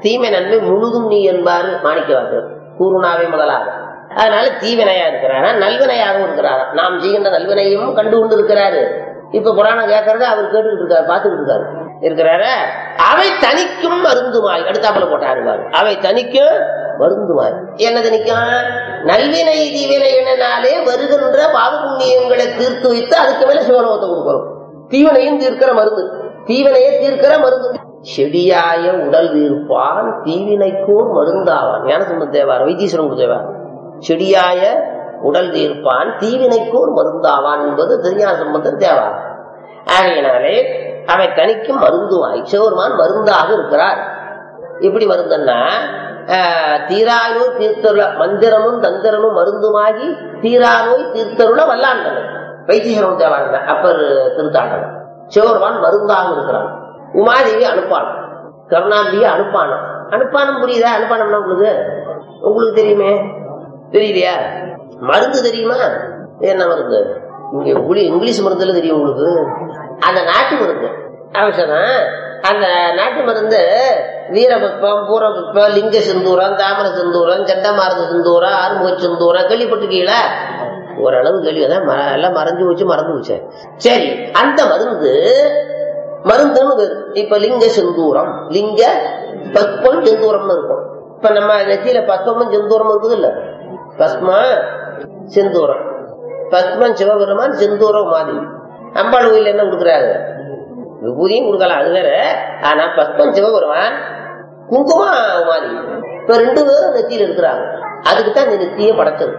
தீமை நன்மை முழுதும் நீ என்பார் மாணிக்கவாசகர் கூறுனாவே முதலாக அதனால தீவினையா இருக்கிறாரா நல்வினையாகவும் இருக்கிறாரா நாம் செய்கின்ற நல்வினையும் கண்டு கொண்டு இருக்கிறாரு இப்ப புராணம் கேட்கறத அவர் கேட்டுக்கிட்டு இருக்காரு பார்த்துக்கிட்டு இருக்காரு இருக்கிறார அவை தனிக்கும் மருந்துமாய் அடுத்தாப்புல போட்டாரு பாரு. அவை தனிக்கும் மருந்துமாய் என்ன தனிக்கும் நல்வினை தீவினையினாலே வருகின்ற பாவ புண்ணியங்களை தீர்த்து வைத்து அதுக்கு மேல சிவலோகத்தை கொடுக்கிறோம் தீவனையும் தீர்க்கிற மருந்து தீவனையை தீர்க்கிற மருந்து செடியாய உடல் வீர்ப்பான் தீவினைக்கோர் மருந்தாவான் ஞானசுந்த தேவார் வைத்தீஸ்வரன் தேவார் செடியாய உடல் தீர்ப்பான் தீவினைக்கோர் மருந்தாவான் என்பது திருஞான சம்பந்தர் தேவார் ஆகையினாலே அவை தனிக்கும் மருந்துவாய் சிவருமான் மருந்தாக இருக்கிறார் எப்படி மருந்துன்னா ஆஹ், தீராநோய் தீர்த்தருள மந்திரமும் தந்திரமும் மருந்துமாகி தீராநோய் தீர்த்தருள வல்லாண்டன வைத்தீஸ்வரன் தேவாங்க அப்பர் திருத்தாண்டன சிவருமான் மருந்தாக இருக்கிறான் உமாதேவி அனுப்பானம் கருணாம்பிகை அனுப்பானம் அனுப்பானம் புரியுதா அனுப்பானம்னா உங்களுக்கு உங்களுக்கு தெரியுமே தெரியலையா மருந்து தெரியுமா என்ன மருந்து இங்க உளி- இங்கிலீஷ் மருந்துல தெரியும் உங்களுக்கு அந்த நாட்டு மருந்து அவசரம் அந்த நாட்டு மருந்து வீரபுஷ்பம் பூரபுஷ்பம் லிங்க சிந்தூரம் தாமர சிந்தூரம் சண்டமாரத சிந்தூரம் ஆறுமுக சிந்தூரம் கேள்விப்பட்டிருக்கீங்களா ஓரளவு கேள்வி அதான் ம- எல்லாம் மறைஞ்சு வச்சு மறந்து வச்சு சரி அந்த மருந்து மருந்துன்னு பேரு. இப்ப லிங்க செந்தூரம் லிங்க பஸ்பம் செந்தூரம்னு இருக்கும் இப்ப நம்ம நெத்தியில பஸ்பமும் செந்தூரம் இருக்குது இல்ல பஸ்மா செந்தூரம் பஸ்மன் சிவபெருமான் செந்தூரம் மாதிரி அம்பாள் கோயில் என்ன கொடுக்குறாரு விபூதியும் கொடுக்கலாம் அது வேற ஆனா பஸ்மன் சிவபெருமான் குங்குமம் மாதிரி இப்ப ரெண்டு பேரும் நெத்தியில இருக்கிறாங்க அதுக்கு தான் இந்த நெத்தியை படைச்சது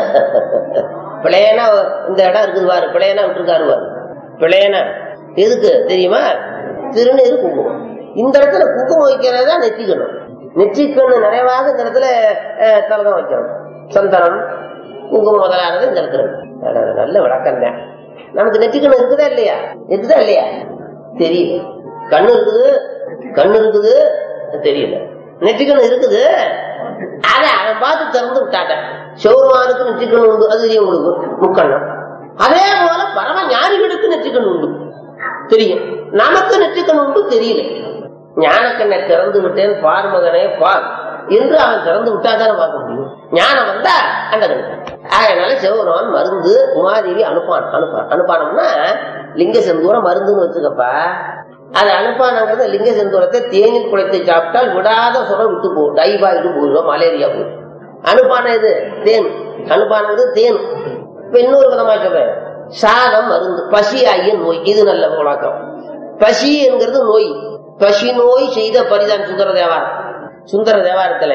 பிள்ளையனா இந்த இடம் இருக்குது பாரு பிள்ளையனா விட்டுருக்காரு பாரு பிள்ளையனா எதுக்கு தெரியுமா திருநீர் குங்குமம் இந்த இடத்துல குங்குமம் வைக்கிறது தான் நெற்றிக்கணும் நெற்றிக்கண்ணு நிறைவாக இந்த இடத்துல அஹ், தலகம் வைக்கணும் சந்தனம் குங்குமம் முதலானது இந்த இடத்துல இருக்கு. அட, நல்ல விளக்கம் தான் நமக்கு நெற்றிக்கண்ணு இருக்குதா இல்லையா இருக்குதா இல்லையா தெரியல கண்ணு இருக்குது கண்ணு இருக்குது தெரியல நெற்றிக்கண்ணு இருக்குது அதை அவன் பார்த்து திறந்து விட்டாட்டன் சிவருமானுக்கு நெற்றிக்கண்ணு உண்டு அது தெரியும் உங்களுக்கு முக்கண்ணம் அதே போல பரம ஞானிகளுக்கு நெற்றிக்கண்ணு உண்டு தெரியும் நமக்கு நெற்றிக்கண் உண்டு தெரியல ஞானக்கண்ணை திறந்து விட்டேன் பார் மகனே பார் என்று அவன் திறந்து விட்டாதானே பார்க்க முடியும் ஞானம் வந்தா அந்த கண்ணு அதனால சிவபெருமான் மருந்து உமாதேவி அனுப்பான் அனுப்பான் அனுப்பானம்னா லிங்க செந்தூரம் மருந்துன்னு வச்சுக்கப்பா அது அனுப்பானங்கிறது லிங்க செந்தூரத்தை தேனில் குழைத்து சாப்பிட்டால் விடாத சுரம் விட்டு போகும் டைபாய்டு போயிடும் மலேரியா போயிடும் அனுப்பான இது தேன் அனுப்பானது தேன் இப்ப இன்னொரு விதமா சொல்றேன் சாதம் மருந்து பசி ஆகிய நோய் இது நல்ல விளக்கம் பசி என்கிறது நோய் பசி நோய் செய்த பரிதான் சுந்தர தேவாரம் சுந்தர தேவாரத்துல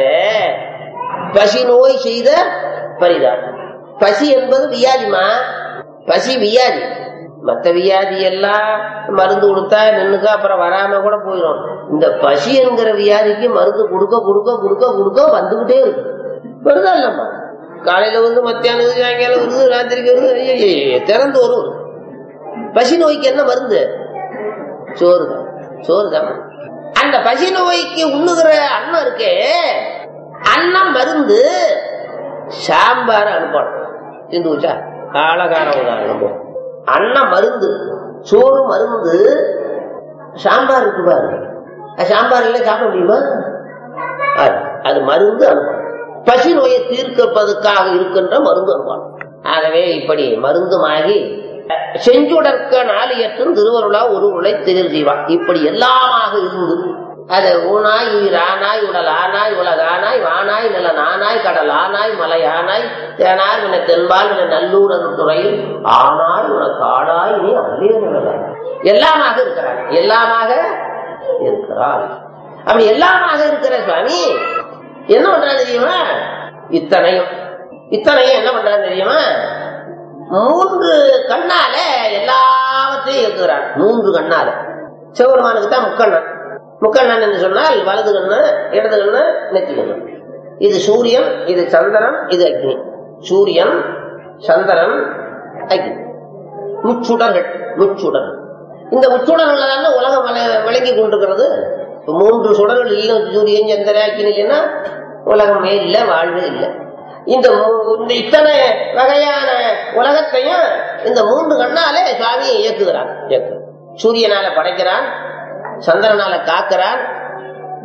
பசி நோய் செய்த பரிதான் பசி என்பது வியாதிமா பசி வியாதி மத்த வியாதி எல்லாம் மருந்து கொடுத்தா நின்னுக்க அப்புறம் வராம கூட போயிடும் இந்த பசி என்கிற வியாதிக்கு மருந்து கொடுக்க கொடுக்க கொடுக்க கொடுக்க வந்துகிட்டே இருக்கு வருதா இல்லம்மா காலையில வந்து மத்தியானம் வருது, சாயங்காலம் வருது ராத்திரிக்கு வருது ஐயையே, திறந்து வரும் பசி நோய்க்கு என்ன மருந்து சோறு தான் சோறு தான் அந்த பசி நோய்க்கு உண்ணுகிற அன்னம் இருக்கே அன்னம் மருந்து சாம்பார் அனுப்பணும் இந்து வச்சா அழகான உதாரணம் அன்னம் மருந்து சோறு மருந்து சாம்பார் இருக்கு பாரு அது சாம்பார் இல்லை சாப்பிட முடியுமா அது, அது மருந்து அனுப்பணும் பசி நோயை தீர்க்கப்பதற்காக இருக்கின்ற மருந்து அனுப்பணும் ஆகவே இப்படி மருந்துமாகி செஞ்சுடற்க நாளியற்றும் திருவருளா ஒரு உருளை திகழ் செய்வான் இப்படி எல்லாமாக இருந்து அது ஊனாய் உயிரானாய் உடல் ஆனாய் உலகானாய் வானாய் நில நானாய் கடல் ஆனாய் மலை ஆனாய் தேனாய் வின தென்பால் வின நல்லூர் அந்த துறையில் ஆனாய் உனக்கு ஆடாய் நீ அல்லே நிழலாய் எல்லாமாக இருக்கிறார் எல்லாமாக இருக்கிறார் அப்படி எல்லாமாக இருக்கிற சுவாமி என்ன பண்றான் தெரியுமா இத்தனையும் இத்தனையும் என்ன பண்றான் தெரியுமா மூன்று கண்ணால எல்லாவற்றையும் இருக்கிறான் மூன்று கண்ணால சிவபெருமானுக்கு தான் முக்கண்ணன் முக்கண்ணன் என்று சொன்னால் வலது கண்ணு இடது கண்ணு நெத்தி கண்ணு இது சூரியன் இது சந்திரன் இது அக்னி சூரியன் சந்திரன் அக்னி முச்சுடர்கள் முச்சுடர்கள் இந்த முச்சுடர்கள்ல தானே உலகம் வள- விளங்கி கொண்டிருக்கிறது இப்ப மூன்று சுடர்கள் இல்லை சூரியன் சந்திரன் அக்னி இல்லைன்னா உலகமே இல்லை வாழ்வே இல்லை இந்த மூ- இந்த இத்தனை வகையான உலகத்தையும் இந்த மூன்று கண்ணாலே சுவாமி இயக்குகிறான் இயக்கு சூரியனால படைக்கிறான் சந்திரனால காக்கிறான்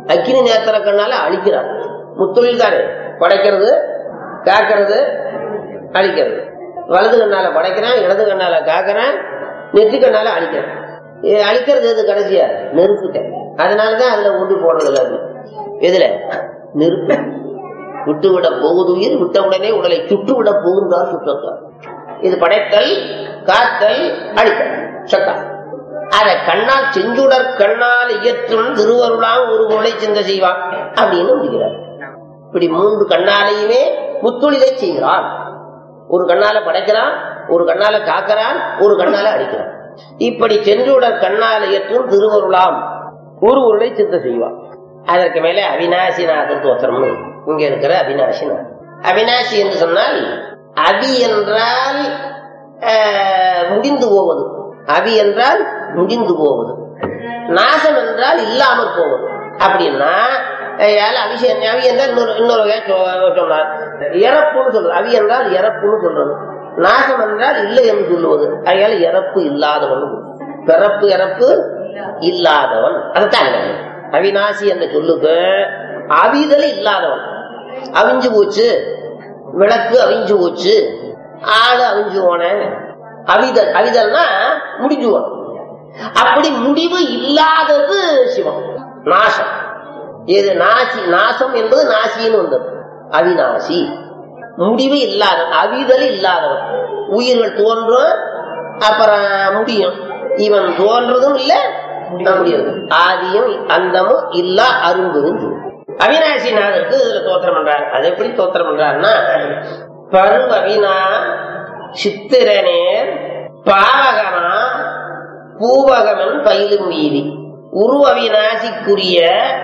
அக்கினி நேத்திர கண்ணால அழிக்கிறான் முத்தொழில் தானே படைக்கிறது காக்கிறது அழிக்கிறது வலது கண்ணால படைக்கிறான் இடது கண்ணால காக்கிறான் நெற்றி கண்ணால அழிக்கிறான் இது அழிக்கிறது எது கடைசியா நெருப்புட்ட அதனாலதான் அதுல ஊட்டி போடுறது இல்ல அது எதுல நெருப்பு விட்டு விட போகுது உயிர் விட்ட உடனே உடலை சுட்டு விட போகுந்தார் சுற்றத்தார் இது படைத்தல் காத்தல் அழித்தல் சக்கா அத கண்ணால் செஞ்சுடர் கண்ணால் இயற்றும் திருவருளாம் ஒரு கொலை சிந்த செய்வான் அப்படின்னு முடிக்கிறார் இப்படி மூன்று கண்ணாலையுமே முத்தொழிலை செய்கிறான் ஒரு கண்ணால படைக்கிறான் ஒரு கண்ணால காக்கிறான் ஒரு கண்ணால அடிக்கிறான் இப்படி சென்றுடர் கண்ணால இயற்றும் திருவருளாம் ஒரு உருளை சித்த செய்வான் அதற்கு மேலே அவிநாசிநாதன் தோத்திரம் இங்க இருக்கிற அவிநாசிநாதன் அவிநாசி என்று சொன்னால் அவி என்றால் ஆஹ், முடிந்து போவது அவி என்றால் முடிந்து போவது நாசம் என்றால் இல்லாமல் போவது அப்படின்னா ஏழு அபிஷேகம் அவி என்றால் இன்னொரு இன்னொரு வகையா சொ- சொன்னார் இறப்புன்னு சொல்றது அவி என்றால் இறப்புன்னு சொல்றது நாசம் என்றால் இல்லை என்று சொல்லுவது அதனால இறப்பு இல்லாதவன் பிறப்பு இறப்பு இல்லாதவன் அதுதான் இங்க. அவிநாசி என்ற சொல்லுக்கு அவிதல் இல்லாதவன் அவிஞ்சு போச்சு விளக்கு அவிஞ்சு போச்சு ஆளு அவிஞ்சு போன அவிதல் அவிதல்னா முடிஞ்சு போன அப்படி முடிவு இல்லாதது சிவம் நாசம் இது நாசி நாசம் என்பது நாசின்னு வந்தது அவிநாசி முடிவு இல்லாத அவிதல் இல்லாதவன் உயிர்கள் தோன்றும் அப்புறம் முடியும் இவன் தோன்றதும் இல்ல முடியாது ஆதியும் அந்தமும் இல்லா அரும்புதும் அவிநாசிநாதருக்கு இதுல தோத்திரம் பண்றார் அது எப்படி தோத்திரம் பண்றாருன்னா பருவ அவினா சித்திரனேர் பாவகமா பூவகமன் பயிலும் வீதி உருவவிநாசிக்குரிய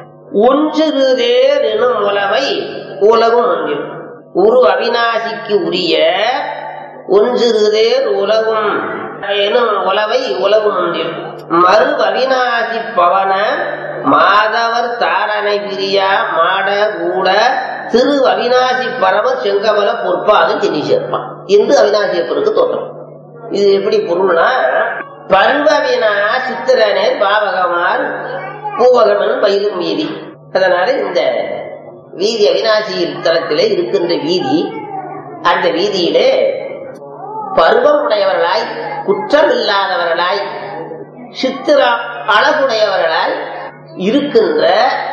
ஒன்றிருதேர் எனும் உலவை உலகும் ஒன்றில் உரு அவிநாசிக்கு உரிய ஒன்றிருதேர் உலகும் எனும் உலவை உலகும் ஒன்றில் மறு அவிநாசி பவன மாதவர் தாரணை பிரியா மாட கூட திரு அவிநாசி பரம செங்கமல பொற்பாது திணி சேர்ப்பான் என்று அவிநாசியப்பருக்கு தோற்றம் இது எப்படி பொருள்னா பருவவினா சித்திரனே பாவகமார் பூவகமன் பயிலும் வீதி அதனால இந்த வீதி அவிநாசி தலத்திலே இருக்கின்ற வீதி அந்த வீதியிலே பருவம் உடையவர்களாய் குற்றம் இல்லாதவர்களாய் சித்திர அழகுடையவர்களாய் இருக்கின்ற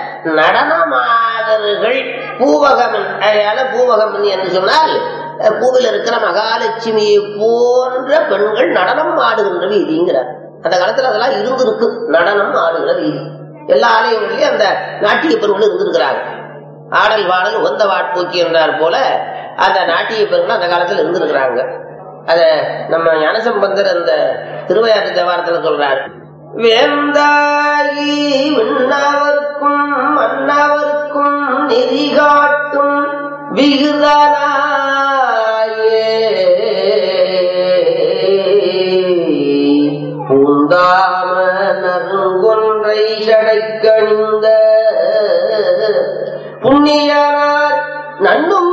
நடனமாதர்கள் பூவகமன் அதனால பூவகமன் என்று சொன்னால் அஹ், பூவில் இருக்கிற மகாலட்சுமியை போன்ற பெண்கள் நடனம் ஆடுகின்ற வீதிங்கிறார் அந்த காலத்துல அதெல்லாம் இருந்திருக்கு நடனம் ஆடுகிற வீதி எல்லா ஆலயங்களிலும் அந்த நாட்டிய பெண்கள் இருந்திருக்கிறாங்க ஆடல் பாடல் உந்த வாட்போக்கி என்றார் போல அந்த நாட்டிய பெண்கள் அந்த காலத்துல இருந்திருக்கிறாங்க அத நம்ம ஞானசம்பந்தர் அந்த திருவையாற்று தேவாரத்துல சொல்றாரு வேந்தாகி விண்ணவர்க்கும் மன்னவர்க்கும் நெறி காட்டும் விகுதனாயே பூந்தாம நறுங்கொன்றை சடைக்கணிந்த புண்ணியனார் நண்ணும்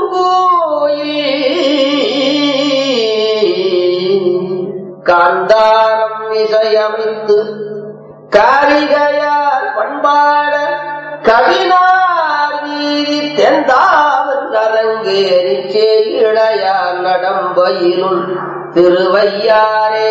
கோயில் காந்தாரம் இசையமைத்து காரிகையார் பண்பாட கவினார் வீதி தெந்தாவன் அரங்கேறி இளையார் நடம்பயிலும் திருவையாரே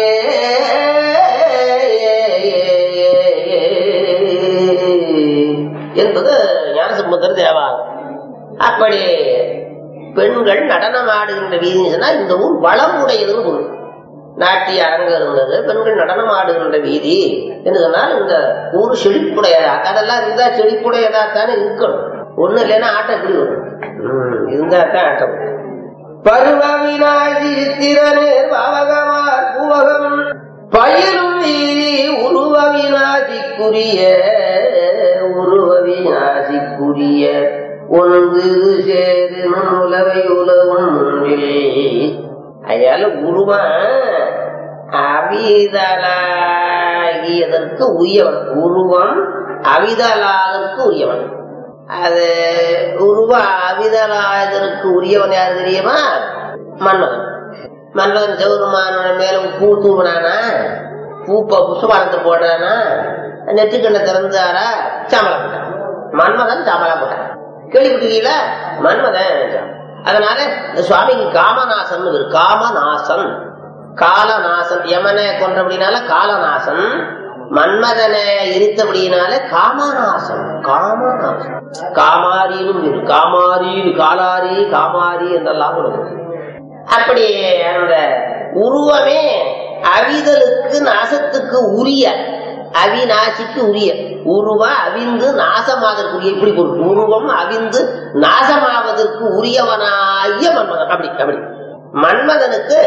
என்பது ஞானசம்பந்தர் தேவாரம் அப்படி பெண்கள் நடனம் ஆடுகின்ற வீதின்னு சொன்னா இந்த ஊர் வளம் உடையதுன்னு பொருள் நாட்டிய அரங்கு இருந்தது பெண்கள் நடனம் ஆடுகின்ற வீதி என்று சொன்னால் இந்த ஊர் செழிப்புடையதா அதெல்லாம் இருந்தா செழிப்புடையதா தானே இருக்கணும் ஒண்ணு இல்லைன்னா ஆட்டம் எப்படி வரும் ம், இருந்தா தான் ஆட்டம் வரும். பருவவினாசி சித்திரனே பாவகமார் பூவகம் பயிரும் வீதி உருவவினாசிக்குரிய உருவவினாசிக்குரிய ஒன்று சேரும் உலவை உலகும் ஒன்றிலே அதனால உருவம் அவிதலாகியதற்கு உரியவன் உருவம் அவிதலாதற்கு உரியவன் அது உருவ அவிதலாதற்கு உரியவன் யாரு தெரியுமா மன்மதன் மன்மதன் சிவருமானோட மேல பூ தூவினானா பூ புஷ்பானத்தை போடுறானா நெற்றிக்கண்ணை திறந்தாரா சாமலம் மன்மதன் சாம்பலா போட்டான் கேள்விப்பட்டிருக்கீங்களா மன்மதன் அதனால இந்த சுவாமிக்கு காமநாசன் இவர் காமநாசன் காலநாசன் யமனை கொன்றபடினால காலநாசன் மன்மதனை எரித்தபடியினால காமநாசன் காமநாசன் காமாரின்னு பேரு. காமாரின்னு காலாரி காமாரி என்றெல்லாம் கொடுக்குது அப்படி அந்த உருவமே அவிதலுக்கு நாசத்துக்கு உரிய அவிநாசிக்கு உரிய உருவ அவிந்து நாசமாவதற்குரிய இப்படி பொருள் உருவம் அவிந்து நாசமாவதற்கு உரியவனாய மன்மதன் அப்படி அப்படி மன்மதனுக்கு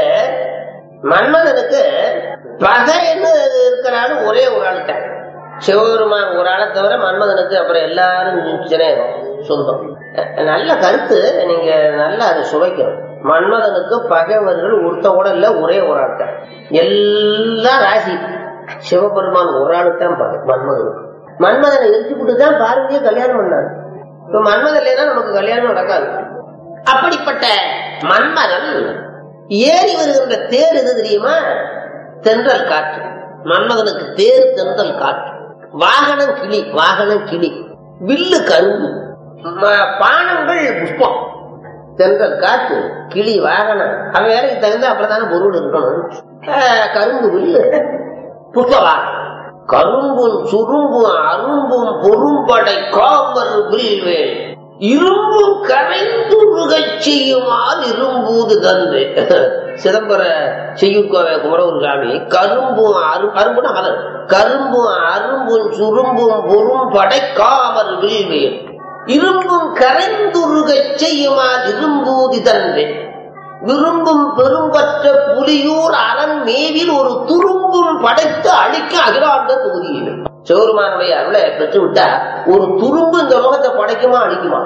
மன்மதனுக்கு பகைன்னு இருக்கிறாரு ஒரே ஒரு ஆளுட்ட சிவபெருமான் ஒரு ஆளை தவிர மன்மதனுக்கு அப்புறம் எல்லாரும் சினேகம் சொந்தம் அஹ் நல்ல கருத்து நீங்க நல்லா அதை சுவைக்கணும் மன்மதனுக்கு பகைவர்கள் ஒருத்த கூட இல்ல ஒரே ஒரு ஆள் தான் எல்லாம் ராசி சிவபெருமான் ஒரு ஆளுக்கு தான் பகை மன்மதனுக்கு மன்மதனை எரிச்சுக்கிட்டு தான் பார்வதியை கல்யாணம் பண்ணாரு இப்ப மன்மதன் இல்லைன்னா நமக்கு கல்யாணம் நடக்காது அப்படிப்பட்ட மன்மதன் ஏறி வருகின்ற தேர் எது தெரியுமா தென்றல் காற்று மன்மதனுக்கு தேர் தென்றல் காற்று வாகனம் கிளி வாகனம் கிளி வில்லு கரும்பு ம- பானங்கள் புஷ்பம் தென்றல் காற்று கிளி வாகனம் அவன் வேலைக்கு தகுந்த அப்படித்தானே பொருள் இருக்கணும் ஆஹ், கரும்பு வில்லு புஷ்ப வாகனம் கரும்பும் சுரும்பும் அரும்பும் பொரும்படை காமர் வில்வேல் இரும்பும் கரைந்துருகச் செய்யுமால் இரும்பூது தந்து சிதம்பர செய்யுட்கோவை குமரவர் சாமி கரும்பும் அரு அரும்புனா மலர் கரும்பும் அரும்பும் சுரும்பும் பொரும்படை காமர் வில்வேல் இரும்பும் கரைந்துருகச் செய்யுமால் இரும்பூதி தந்து விரும்பும் பெரும்பற்ற புலியூர் அரண் மேவில் ஒரு துரும்பும் படைத்து அழிக்க அகிலாண்ட தொகுதியில் சிவருமானுடைய அருளை பெற்று விட்டா ஒரு துரும்பு இந்த உலகத்தை படைக்குமா அழிக்குமா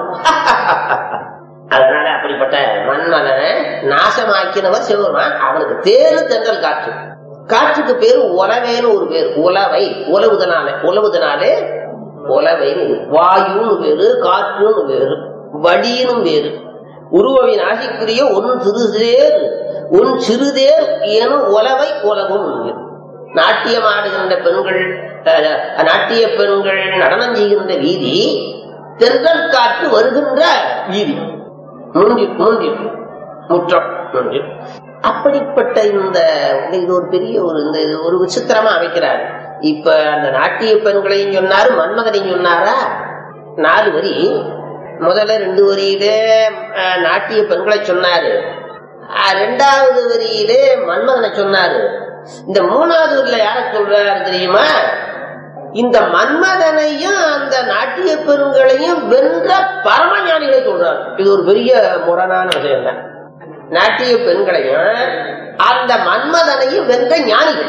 அதனால அப்படிப்பட்ட மன்மதனை நாசமாக்கினவர் சிவருமான் அவனுக்கு தேரு தென்றல் காற்று காற்றுக்கு பேரு உலவேன்னு ஒரு பேர் உலவை உலவுதனாலே உலவுதனாலே உலவைன்னு பேரு. வாயுன்னு பேரு காற்றுன்னு பேரு வடின்னு பேரு உருவவின் ஆசைக்குரிய ஒன் சிறுதேர் உன் சிறுதேர் எனும் உலவை உலகும் என்கிறது. நாட்டியம் ஆடுகின்ற பெண்கள் அஹ், நாட்டிய பெண்கள் நடனம் செய்கின்ற வீதி தென்றல் காற்று வருகின்ற வீதி முன்றில் முன்றில் முற்றம் முன்றில் அப்படிப்பட்ட இந்த இது ஒரு பெரிய ஒரு இந்த இது ஒரு விசித்திரமா அமைக்கிறார் இப்ப அந்த நாட்டிய பெண்களையும் சொன்னாரு மன்மதனையும் சொன்னாரா நாலு வரி முதல்ல ரெண்டு வரியிலே அஹ், நாட்டிய பெண்களை சொன்னாரு அஹ், ரெண்டாவது வரியிலே மன்மதனை சொன்னாரு இந்த மூணாவது வரியில யார சொல்றாரு தெரியுமா இந்த மன்மதனையும் அந்த நாட்டிய பெண்களையும் வென்ற பரமஞானிகளை சொல்றாரு இது ஒரு பெரிய முரணான விஷயம் தான் நாட்டிய பெண்களையும் அந்த மன்மதனையும் வென்ற ஞானிகள்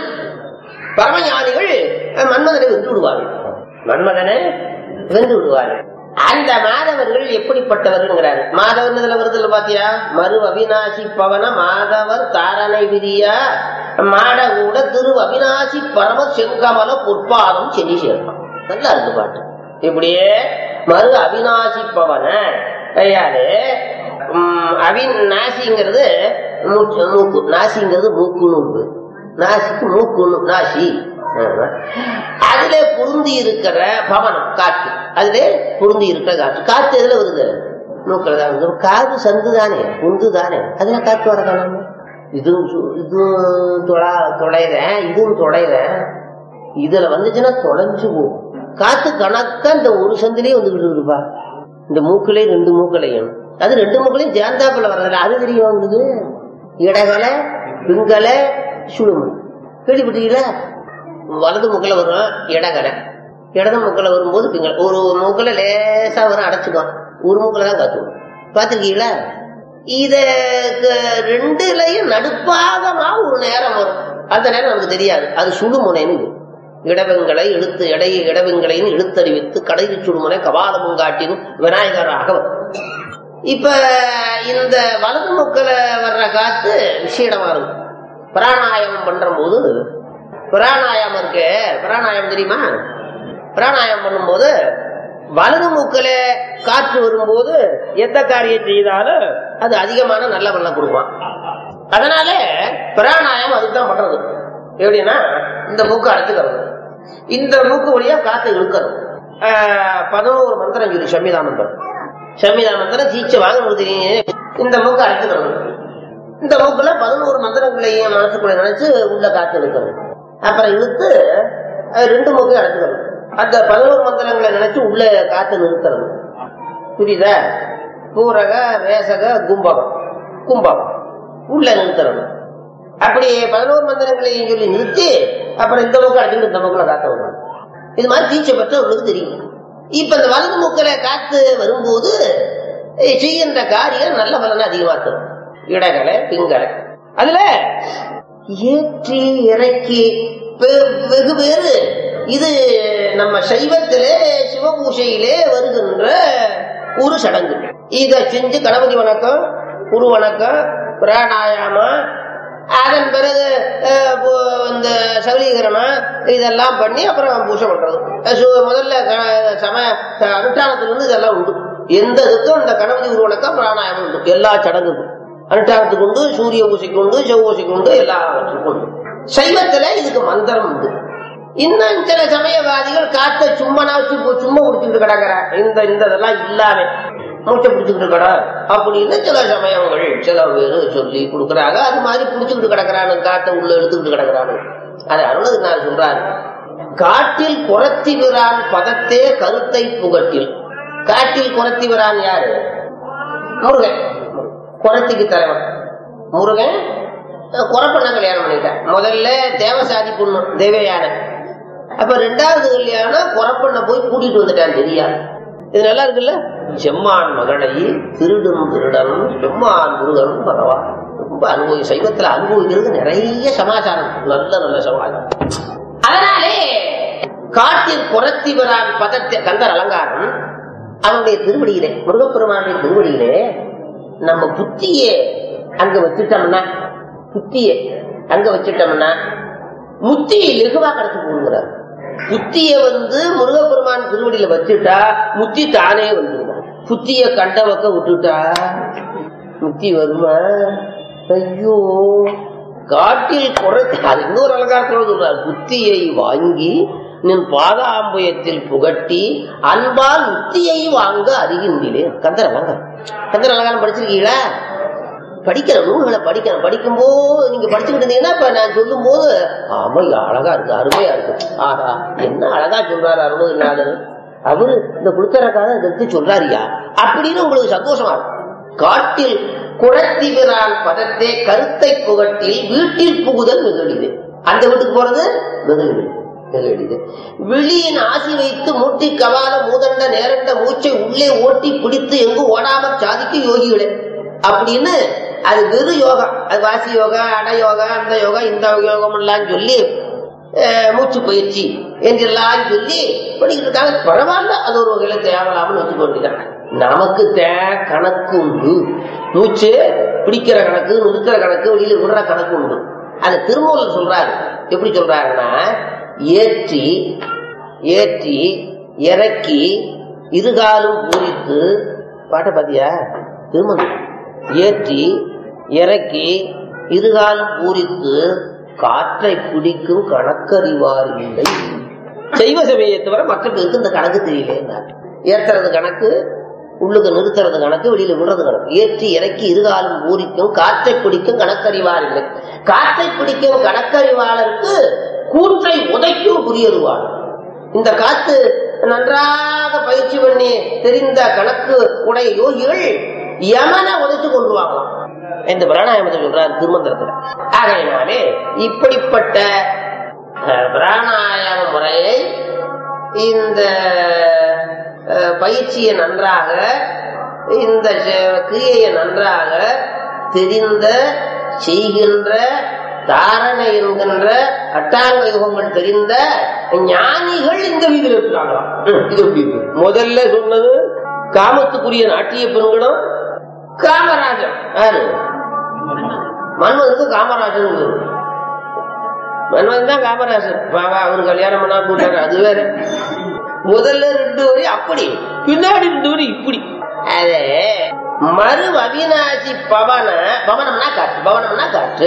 பரமஞானிகள் அஹ், மன்மதனை வென்று விடுவார்கள் மன்மதனை வென்று விடுவார்கள் அந்த மாதவர்கள் எப்படிப்பட்டவர்கள்ங்கிறாரு மாதவர் இதுல வருதுல பாத்தியா மறு அவிநாசி பவன மாதவர் தாரணை விதியா மாட கூட திரு அவிநாசி பரம செங்கமல பொற்பாதம் செடி சேர்ப்பான் நல்லா இருக்கு பாட்டு இப்படியே மறு அவிநாசி பவன ஐயாரு உம், அவின் நாசிங்கிறது மூச்சு- மூக்கு நாசிங்கிறது மூக்குன்னு ஒரு பேரு. நாசிக்கு மூக்குன்னு நாசி ஆமா. அதுல பொருந்தி இருக்கிற பவனம் காற்று அதுல பொருந்தி இருக்கிற காற்று காற்று எதுல வருது மூக்கில் தான் வருது காது சந்து தானே உந்து தானே அதுல காற்று வர காணாம இதுவும் சு- இதுவும் தொழா தொலைறேன் இதுவும் தொலைறேன் இதுல வந்துச்சுன்னா தொலைஞ்சு போகும் காத்து கணக்கா இந்த ஒரு சந்திலே வந்துகிட்டு இருக்குப்பா இந்த மூக்கிலே ரெண்டு மூக்களையும் அது ரெண்டு மூக்களையும் சேர்ந்தாப்புல வர்றதில்ல அது தெரியும் உங்களுக்கு இடகலை பிங்கலை சுடுமு கேள்விப்பட்டீங்களா வலது மூக்கில் வரும் இடகலை இடது மூக்கில் வரும்போது பிங்கல் ஒரு மூக்கில் லேசா வரும் அடைச்சுக்கும் ஒரு மூக்கில் தான் காத்துக்கும் பார்த்துருக்கீங்களா இத க- ரெண்டுலயும் நடுப்பாகமா ஒரு நேரம் வரும் அந்த நேரம் நமக்கு தெரியாது அது சுடுமுனைன்னு இது. இடவங்களை இழுத்து இடைய இடவங்களையும் இழுத்தறிவித்து கடையில் சுடுமுனை கபாலமும் காட்டினும் விநாயகராக வரும் இப்ப இந்த வலது முக்கில வர்ற காத்து விஷயமா இருக்கும் பிராணாயாமம் பண்ற போது பிராணாயாமம் இருக்கு பிராணாயாமம் தெரியுமா பிராணாயாமம் பண்ணும்போது வலது மூக்கில காற்று வரும்போது எந்த காரியம் செய்தாலும் அது அதிகமான நல்ல வெள்ளம் கொடுப்பான் அதனால பிராணாயாமம் அதுக்கு தான் பண்றது எப்படின்னா இந்த மூக்கு அடைச்சுக்கிறது இந்த மூக்கு வழியா காத்து இழுக்கிறது ஆஹ், பதினோரு மந்திரம் சொல்லி சம்மிதா மந்திரம் சம்மிதா மந்திரம் தீட்சை வாங்க தெரியும் இந்த மூக்கு அடைச்சுக்கணும் இந்த மூக்குல பதினோரு மந்திரங்களையும் மனசுக்குள்ள நினைச்சு உள்ள காத்து இழுக்கணும் அப்புறம் இழுத்து அஹ், ரெண்டு மூக்கையும் அடைச்சுக்கணும் அந்த பதினோரு மந்திரங்களை நினைச்சு உள்ள காத்து நிறுத்தணும் புரியுதா பூரக வேசக கும்பகம் கும்பகம் உள்ள நிறுத்தணும் அப்படி பதினோரு மந்திரங்களையும் சொல்லி நிறுத்தி அப்புறம் இந்த மூக்கு அடைச்சிட்டு இந்த மூக்குல காத்த விடணும் இது மாதிரி தீட்சை பெற்றவர்களுக்கு தெரியும் இப்ப இந்த வலது மூக்கில காத்து வரும்போது அஹ், செய்கின்ற காரியம் நல்ல பலனை அதிகமா தரும் இடகலை பிங்கலை அதுல ஏற்றி இறக்கி பெ- வெகு பேரு இது நம்ம சைவத்திலே சிவபூஷையிலே வருகின்ற ஒரு சடங்கு இத செஞ்சு கணபதி வணக்கம் குரு வணக்கம் பிராணாயாமம் அதன் பிறகு அஹ், பு- இந்த சபலீகரணம் இதெல்லாம் பண்ணி அப்புறம் பூஜை பண்றது அஹ் சு- முதல்ல க- சமய க- அனுஷ்டானத்திலிருந்து இதெல்லாம் உண்டு எந்த இதுக்கும் இந்த கணபதி குரு வணக்கம் பிராணாயாமம் உண்டு எல்லா சடங்குக்கும் அனுஷ்டானத்துக்கு உண்டு சூரிய பூசைக்கு உண்டு செவ்வூசைக்கு உண்டு எல்லாவற்றுக்கும் உண்டு சைவத்துல இதுக்கு மந்திரம் உண்டு இன்னும் சில சமயவாதிகள் காத்த சும்மனா வச்சு பு- சும்மா குடிச்சுக்கிட்டு கிடக்குறான் இந்த இந்த இதெல்லாம் இல்லாம மூச்சை பிடிச்சுக்கிட்டு கிட அப்படின்னு சில சமயங்கள் சில பேரு சொல்லி கொடுக்குறாங்க அது மாதிரி பிடிச்சுக்கிட்டு கிடக்குறானு காத்த உள்ள எடுத்துக்கிட்டு கிடக்குறானு அது அருணது நான் சொல்றாரு காட்டில் குரத்தி விரான் பதத்தே கருத்தை புகட்டில் காட்டில் குரத்தி விரான் யாரு முருகன் குரத்திக்கு தலைவன் முருகன் அஹ், குறப்பண்ண கல்யாணம் பண்ணிட்டான் முதல்ல தேவசாதி பொண்ணு தேவயானை அப்ப ரெண்டாவது கல்யாணம் குறப்பண்ண போய் கூட்டிட்டு வந்துட்டான் தெரியாது இது நல்லா இருக்குல்ல செம்மான் மகனை திருடும் திருடன் செம்மான் முருகன் பரவா ரொம்ப அனுபவி சைவத்துல அனுபவிக்கிறது நிறைய சமாச்சாரம் நல்ல நல்ல சமாச்சாரம் அதனாலே காட்டில் குரத்தி வரான் பதத்தை கந்தர் அலங்காரம் அவனுடைய திருவடியிலே முருகப்பெருமானுடைய திருவடியிலே நம்ம புத்திய அங்க வச்சுட்டோம்னா புத்திய அங்க வச்சுட்டோம்னா முத்தி லெகுவா கடத்து போடுங்கிறார் புத்திய வந்து முருகப்பெருமான் திருவடியில வச்சுட்டா முத்தி தானே வந்துடும் புத்திய கண்ட பக்கம் விட்டுட்டா முத்தி வருமா ஐயோ காட்டில் குறைத்து அது இன்னொரு அலங்காரத்தோட சொல்றார் புத்தியை வாங்கி நின் பாதாம்பயத்தில் புகட்டி அன்பால் முத்தியை வாங்க அறிகின்றேன் கந்தர் அலங்காரம் கந்தர் அலங்காரம் படிச்சிருக்கீங்களா படிக்கிற நூல்களை படிக்கணும் படிக்கும்போது நீங்க படிச்சுக்கிட்டு இருந்தீங்கன்னா இப்ப நான் சொல்லும் போது ஆமா இது அழகா இருக்கு அருமையா இருக்கு ஆஹா என்ன அழகா சொல்றாரு அருணகிரிநாதர் அவரு இந்த குளுத்தரக்காக எடுத்து சொல்றாருயா அப்படின்னு உங்களுக்கு சந்தோஷமா இருக்கும் காட்டில் குழத்தி விரான் பதத்தே கருத்தை புகட்டில் வீட்டில் புகுதல் மிகழிது அந்த வீட்டுக்கு போறது மிகழிது மிகழிது விழியின் ஆசி வைத்து மூட்டி கவால மூதண்ட நேரண்ட மூச்சை உள்ளே ஓட்டி பிடித்து எங்கு ஓடாம சாதிக்கும் யோகிகளே அப்படின்னு அது வெறு யோகா அது வாசி யோகா அட யோகா அந்த யோகா இந்த யோகம் எல்லாம் சொல்லி அஹ், மூச்சு பயிற்சி என்றெல்லாம் சொல்லி பண்ணிக்கிட்டு இருக்காங்க பரவாயில்ல அது ஒரு வகையில தேவலாம்னு வச்சுக்க வேண்டியதான் நமக்கு தே கணக்கு உண்டு மூச்சு பிடிக்கிற கணக்கு நிறுத்துற கணக்கு வெளியில விடுற கணக்கு உண்டு அது திருமூலர் சொல்றாரு எப்படி சொல்றாருன்னா ஏற்றி ஏற்றி இறக்கி இருகாலும் பூரித்து பாட்டை பாத்தியா திருமணம் ஏற்றி இறக்கி இருகாலும் பூரித்து காற்றை பிடிக்கும் கணக்கறிவார் இல்லை செய்வ சமயத்தை தவிர மற்ற பேருக்கு இந்த கணக்கு தெரியல ஏத்துறது கணக்கு உள்ளுக்கு நிறுத்துறது கணக்கு வெளியில விடுறது கணக்கு ஏற்றி இறக்கி இருகாலும் பூரிக்கும் காற்றை பிடிக்கும் கணக்கறிவார் இல்லை காற்றை பிடிக்கும் கணக்கறிவாளருக்கு கூற்றை உதைக்கும் புரியருவார் இந்த காத்து நன்றாக பயிற்சி பண்ணி தெரிந்த கணக்கு உடைய யோகிகள் யமனை உதைச்சு கொண்டுருவாங்களாம் இந்த பிராணாயாமத்தை சொல்றார் திருமந்திரத்துல ஆகையினாலே இப்படிப்பட்ட அஹ், பிராணாயாம முறையை இந்த அஹ், பயிற்சியை நன்றாக இந்த ச- கிரியையை நன்றாக தெரிந்த செய்கின்ற தாரணை என்கின்ற அட்டாங்க யுகங்கள் தெரிந்த ஞானிகள் இந்த வீதியில் இருக்கிறாங்களாம் ம், இது எப்படி இருக்கு? முதல்ல சொன்னது காமத்துக்குரிய நாட்டிய பெண்களும் காமராஜன் யாரு மன்மதுக்கு காமராஜன் பேரு. மன்மதன் தான் காமராஜர் பாவா அவர் கல்யாணம் பண்ணா கூட்டாரு அது வேற முதல்ல ரெண்டு வரி அப்படி பின்னாடி ரெண்டு வரி இப்படி அது மறு அவிநாசி பவன பவனம்னா காற்று பவனம்னா காற்று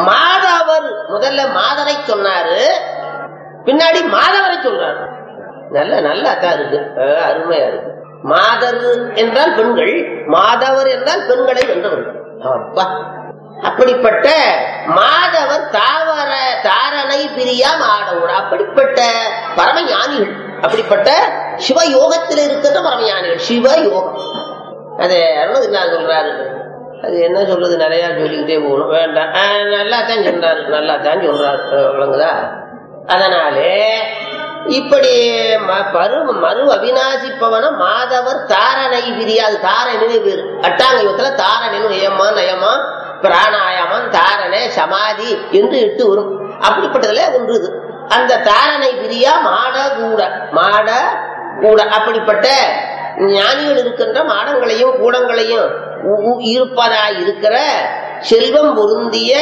மாதவர் முதல்ல மாதரை சொன்னாரு பின்னாடி மாதவரை சொல்றாரு நல்ல நல்லா தான் இருக்கு அஹ், அருமையா இருக்கு மாதர் என்றால் பெண்கள் மாதவர் என்றால் பெண்களை வென்றவர்கள் அப்பா அப்படிப்பட்ட மாதவர் தாவர தாரணை பிரியா மாடவர் அப்படிப்பட்ட பரம ஞானிகள் அப்படிப்பட்ட சிவ யோகத்தில் இருக்கின்ற பரம ஞானிகள் சிவ யோகம் அது அருணகிரிநாதர் சொல்றாரு அது என்ன சொல்றது நிறைய சொல்லிக்கிட்டே போகணும் வேண்டாம் ஆஹ், நல்லா தான் சொல்றாரு நல்லா தான் சொல்றாரு அஹ், விளங்குதா அதனாலே இப்படி ம- பரு மறு அவிநாசிப்பவன மாதவர் தாரணை பிரியாது தாரணின்னு பேரு அட்டாங்க யுகத்துல தாரணின்னு நயமா நயமா பிராணாயாமம் தாரணை சமாதி என்று எட்டு வரும் அப்படிப்பட்டதுல ஒன்று இது அந்த தாரணை பிரியா மாட கூட மாட கூட அப்படிப்பட்ட ஞானிகள் இருக்கின்ற மாடங்களையும் கூடங்களையும் உ- உ- இருப்பதாய் இருக்கிற செல்வம் பொருந்திய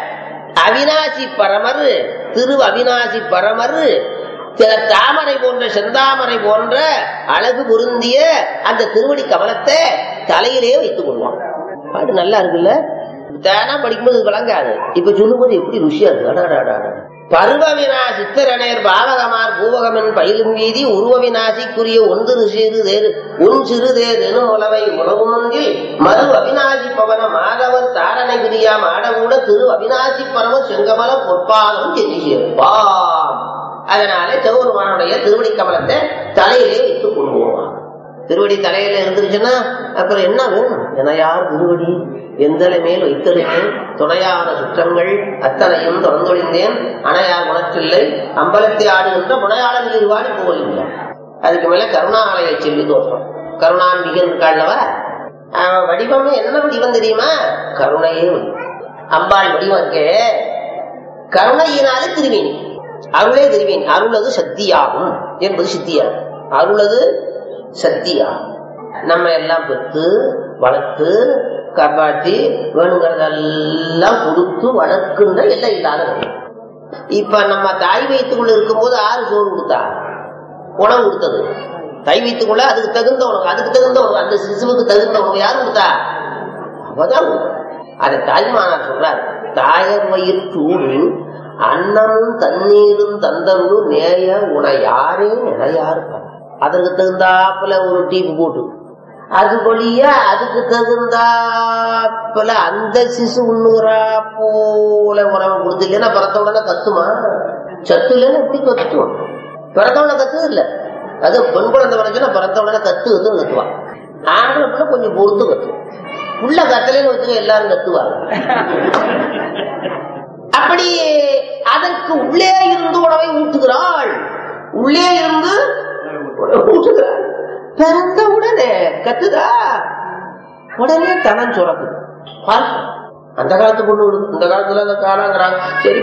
அவிநாசி பரமர் திரு அவிநாசி பரமர் த- தாமரை போன்ற செந்தாமரை போன்ற அழகு பொருந்திய அந்த திருவடி கமலத்தை தலையிலே வைத்துக் கொள்வான் பாட்டு நல்லா இருக்குல்ல தேனா படிக்கும்போது இது விளங்காது இப்ப சொல்லும்போது எப்படி ருசியா இருக்கு அடாடாடாடா. பருவவினா சித்திரநேர் பாவகமார் பூவகமன் பயிலும் வீதி உருவ விநாசிக்குரிய ஒன்று சிறு தேர் உன் சிறு தேர் எனும் உலவை உணவுமங்கில் மறு அவிநாசி பவன மாதவர் தாரணை பிரியா மாடகூட திரு அவிநாசி பரம செங்கமல பொற்பாலம் செதி சேர்ப்பாம் அதனால சிவபெருமானுடைய திருவடி கமலத்தை தலையிலே வைத்துக் கொள்வோம் திருவடி தலையில இருந்துருச்சுன்னா அப்புறம் என்ன வேணும் என யார் திருவடி எந்தலை மேல் வைத்தலுமே துணையான சுற்றங்கள் அத்தனையும் தொடர்ந்தொழிந்தேன் அணையார் குணத்தில்லை அம்பலத்தை ஆடுகின்ற புனையாளன் இருவாடி புகழில்லை அதுக்கு மேல கருணாலய செல்வி தோற்றம் கருணாம்பிகன் இருக்காள்லவா அவன் வடிவமே என்ன வடிவம் தெரியுமா கருணையே வடிவம் அம்பாள் வடிவம் இருக்கே கருணையினாலே திருவேணி அருளே திருவேணி அருளது சக்தியாகும் என்பது சித்தியாகும் அருளது சக்தியாகும் நம்ம எல்லாம் பெற்று வளர்த்து காப்பாற்றி வேணுங்கிறதெல்லாம் கொடுத்து வளர்க்கின்ற எல்லை இல்லாத நிலை. இப்ப நம்ம தாய் வயிற்றுக்குள்ள இருக்கும்போது ஆறு சோறு கொடுத்தா உணவு கொடுத்தது தாய் வயிற்றுக்குள்ள அதுக்கு தகுந்த உணவு அதுக்கு தகுந்த உணவு அந்த சிசுவுக்கு தகுந்த உணவு யார் கொடுத்தா அவதான் கொடுத்தா. அதை தாய்மானார் சொல்றார் தாயர் வயிற்றூரில் அன்னமும் தண்ணீரும் தந்தருளும் நேய உன யாரே நிலையாரு அதற்கு தகுந்தாப்புல ஒரு டீப்பு போட்டு அது வழியா அதுக்கு தகுந்தாப்புல அந்த சிசு உண்ணுகிறா போல உணவு கொடுத்து இல்லைன்னா பிறந்த உடனே கத்துமா சத்து இல்லைன்னா எப்படி கத்தும் பிறந்த உடனே கத்து இல்ல அது பெண் குழந்தை வரைச்சுன்னா பிறந்த உடனே கத்து கத்துன்னு கத்துவான் ஆண்களை பிள்ளை கொஞ்சம் பொறுத்து கத்தும் புள்ள கத்தலைன்னு வச்சுக்க எல்லாரும் கத்துவாங்க அப்படி அதற்கு உள்ளே இருந்து உணவை ஊட்டுகிறாள் உள்ளே இருந்து உணவை ஊட்டுகிறாள் பிறந்த உடனே கத்துதா உடனே தனம் சுரக்குது பால் அந்த காலத்து பொண்ணு விடுது இந்த காலத்துல அந்த காலாங்கிறாங்க சரி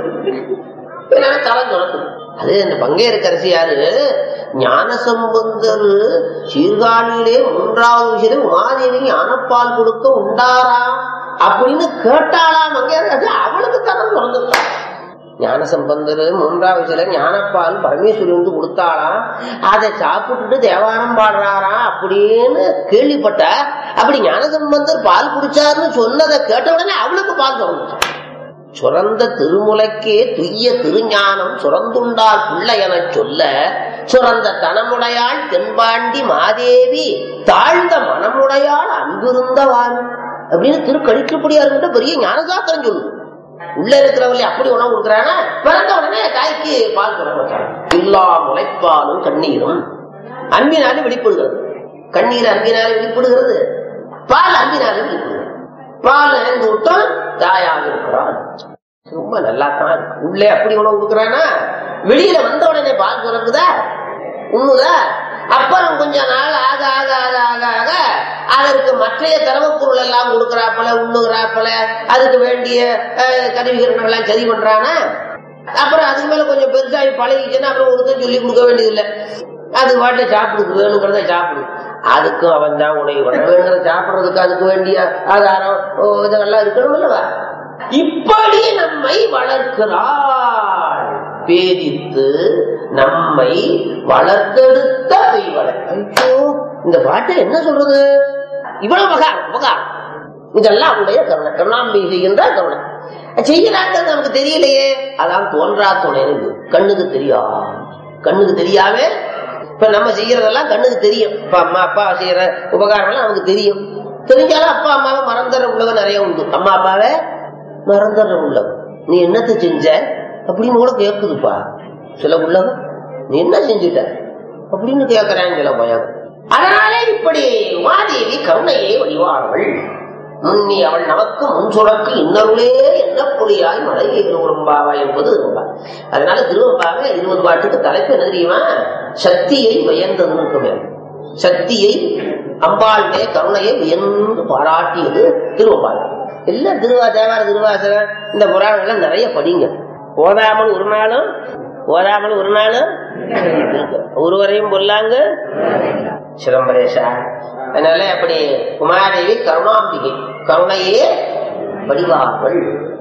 போகணும் தலம் சுரக்குது அது இந்த பங்கேற்கரசி யாரு ஞான சம்பந்தர் சீர்காழியிலே மூன்றாவது விஷயம் உமாதேவி ஞானப்பால் கொடுக்க உண்டாரா அப்படின்னு கேட்டாளாம் மங்கையரசி அவளுக்கு தனம் திறந்துட்டான் ஞான சம்பந்தர் மூன்றாவது விஷயம் ஞானப்பால் பரமேஸ்வரி வந்து கொடுத்தாளாம் அதை சாப்பிட்டுட்டு தேவாரம் பாடுறாரா அப்படின்னு கேள்விப்பட்ட அப்படி ஞான சம்பந்தர் பால் குடிச்சாருன்னு சொன்னதை கேட்ட உடனே அவளுக்கு பால் திறந்துட்டான் சுரந்த திருமுலைக்கே துய்ய திருஞானம் சுரந்துண்டார் பிள்ளை எனச் சொல்ல சுரந்த தனமுடையாள் தென்பாண்டி மாதேவி தாழ்ந்த மனமுடையாள் அன்பிருந்தவான் அப்படின்னு திருக்கழிக்கப்படியாருன்ற பெரிய ஞானசாத்திரம் சொல்லுது உள்ள இருக்கிறவங்களே அப்படி உணவு கொடுக்குறானா பிறந்த உடனே தாய்க்கு பால் பிறகு வச்சாங்க எல்லா முளைப்பாலும் கண்ணீரும் அன்பினாலே வெளிப்படுகிறது கண்ணீர் அன்பினாலே வெளிப்படுகிறது பால் அன்பினாலே வெளிப்படுகிறது பால் நினைந்து விட்டும் தாயாக இருக்கிறாள் ரொம்ப நல்லா தான் இருக்கு உள்ளே அப்படி உணவு கொடுக்குறானா வெளியில வந்த உடனே பால் சுரக்குதா உண்ணுதா அப்புறம் கொஞ்ச நாள் ஆக ஆக ஆக ஆக ஆக அதற்கு மற்றைய திரவ பொருள் எல்லாம் கொடுக்கறாப்பல உண்ணுகிறாப்பல அதுக்கு வேண்டிய அஹ், கருவிகள் எல்லாம் சரி பண்றானா அப்புறம் அதுக்கு மேல கொஞ்சம் பெருசாகி பழகிச்சுன்னா அப்புறம் ஒருத்தர் சொல்லி கொடுக்க வேண்டியதில்லை அது பாட்டை சாப்பிடுது வேணுங்கிறத சாப்பிடும் அதுக்கும் அவன் தான் உணவு வேணுங்கிறத சாப்பிடுறதுக்கு அதுக்கு வேண்டிய ஆதாரம் ஓ, இதெல்லாம் இருக்கணும் அல்லவா இப்படி நம்மை வளர்க்கிறாள் பேதித்து நம்மை வளர்த்தெடுத்த பெய்வளை ஐயோ இந்த பாட்டு என்ன சொல்றது இவ்வளவு உபகாரம் உபகாரம் இதெல்லாம் அவனுடைய கருணை கருணாம்பிகை செய்கின்ற கருணை செய்யறாங்கிறது நமக்கு தெரியலையே அதான் தோன்றா துணை கண்ணுக்கு தெரியா கண்ணுக்கு தெரியாம இப்ப நம்ம செய்யறதெல்லாம் கண்ணுக்கு தெரியும் இப்ப அம்மா அப்பா செய்யற உபகாரம் எல்லாம் நமக்கு தெரியும் தெரிஞ்சாலும் அப்பா அம்மாவை மறந்துற உள்ளவங்க நிறைய உண்டு அம்மா அப்பாவை மறந்துற உள்ளவன் நீ என்னத்தை செஞ்ச அப்படின்னு கூட கேக்குதுப்பா சில உள்ளவன் நீ என்ன செஞ்சுட்ட அப்படின்னு கேட்கிறான் சில பயம் அதனாலே இப்படி உமாதேவி கருணையை வழிவார்கள் முன்னி அவள் நமக்கு முன் சுரக்கு இன்னருளே என்ன பொடியாய் மலையை திருவரும்பாவா என்பது திருவம்பா அதனால திருவம்பாக இருபது பாட்டுக்கு தலைப்பு என்ன தெரியுமா சக்தியை வியந்ததுன்னு வேண்டும் சக்தியை அம்பாளுடைய கருணையை வியந்து பாராட்டியது திருவம்பாக எல்லாம் திருவா தேவார திருவாசகம் இந்த புராணங்கள்லாம் நிறைய படிங்க ஓதாமல் ஒரு நாளும் ஓதாமல் ஒரு நாளும் இருக்கு. ஒருவரையும் பொல்லாங்க சிதம்பரேஷா அதனால அப்படி உமாதேவி கருணாம்பிகை கருணையே வடிவார்கள்